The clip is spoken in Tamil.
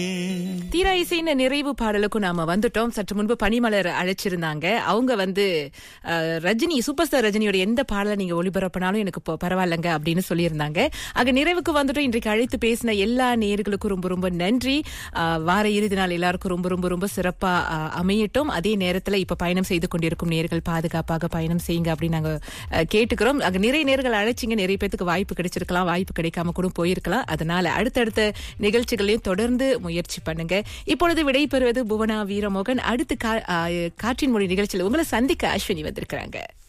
தீரா இசையின் நிறைவு பாடலுக்கும் நாம வந்துட்டோம் சற்று முன்பு பனிமலர் அழைச்சிருந்தாங்க அவங்க வந்து அஹ், ரஜினி சூப்பர் ஸ்டார் ரஜினியோட எந்த பாடலை நீங்க ஒளிபரப்பினாலும் எனக்கு இப்போ பரவாயில்லைங்க அப்படின்னு சொல்லியிருந்தாங்க ஆக நிறைவுக்கு வந்துட்டோம் இன்றைக்கு அழைத்து பேசின எல்லா நேயர்களுக்கும் ரொம்ப ரொம்ப நன்றி அஹ், வார இறுதி நாள் எல்லாருக்கும் ரொம்ப ரொம்ப ரொம்ப சிறப்பா அஹ், அமையட்டும் அதே நேரத்துல இப்ப பயணம் செய்து கொண்டிருக்கும் நேர்கள் பாதுகாப்பாக பயணம் செய்யுங்க அப்படின்னு நாங்க அஹ், கேட்டுக்கிறோம் அங்க நிறைய நேர்கள் அழைச்சிங்க நிறைய பேத்துக்கு வாய்ப்பு கிடைச்சிருக்கலாம் வாய்ப்பு கிடைக்காம கூட போயிருக்கலாம் அதனால அடுத்தடுத்த நிகழ்ச்சிகளையும் தொடர்ந்து முயற்சி பண்ணுங்க இப்பொழுது விடைபெறுவது புவனா வீரமோகன் அடுத்து கா- ஆ, காற்றின் மொழி நிகழ்ச்சியில் உங்களை சந்திக்க அஸ்வினி வந்திருக்கிறாங்க